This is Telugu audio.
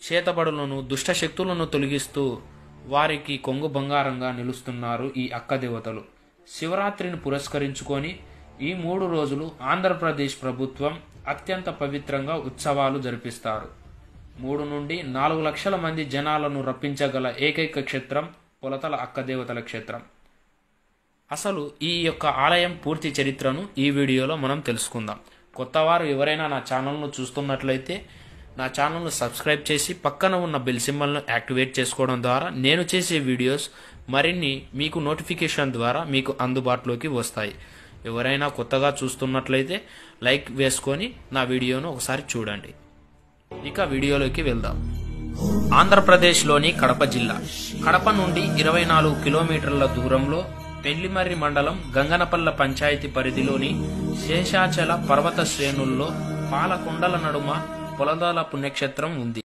చేతబడులను దుష్టశక్తులను తొలగిస్తూ వారికి కొంగు బంగారంగా నిలుస్తున్నారు ఈ అక్క దేవతలు శివరాత్రిని పురస్కరించుకొని ఈ మూడు రోజులు ఆంధ్రప్రదేశ్ ప్రభుత్వం అత్యంత పవిత్రంగా ఉత్సవాలు జరిపిస్తారు మూడు నుండి నాలుగు లక్షల మంది జనాలను రప్పించగల ఏకైక క్షేత్రం పొలతల అక్కదేవతల క్షేత్రం అసలు ఈ యొక్క ఆలయం పూర్తి చరిత్రను ఈ వీడియోలో మనం తెలుసుకుందాం కొత్తవారు ఎవరైనా నా ఛానల్ను చూస్తున్నట్లయితే నా ఛానల్ను సబ్స్క్రైబ్ చేసి పక్కన ఉన్న బెల్ సింబల్ను యాక్టివేట్ చేసుకోవడం ద్వారా నేను చేసే వీడియోస్ మరిన్ని మీకు నోటిఫికేషన్ ద్వారా మీకు అందుబాటులోకి వస్తాయి ఎవరైనా కొత్తగా చూస్తున్నట్లయితే లైక్ వేసుకొని నా వీడియోను ఒకసారి చూడండి ఇక వీడియోలోకి వెళ్దాం ఆంధ్రప్రదేశ్లోని కడప జిల్లా కడప నుండి ఇరవై నాలుగు కిలోమీటర్ల దూరంలో పెళ్లిమర్రి మండలం గంగనపల్ల పంచాయతీ పరిధిలోని శేషాచల పర్వత శ్రేణుల్లో పాలకొండల నడుమ పొలదాల పుణ్యక్షేత్రం ఉంది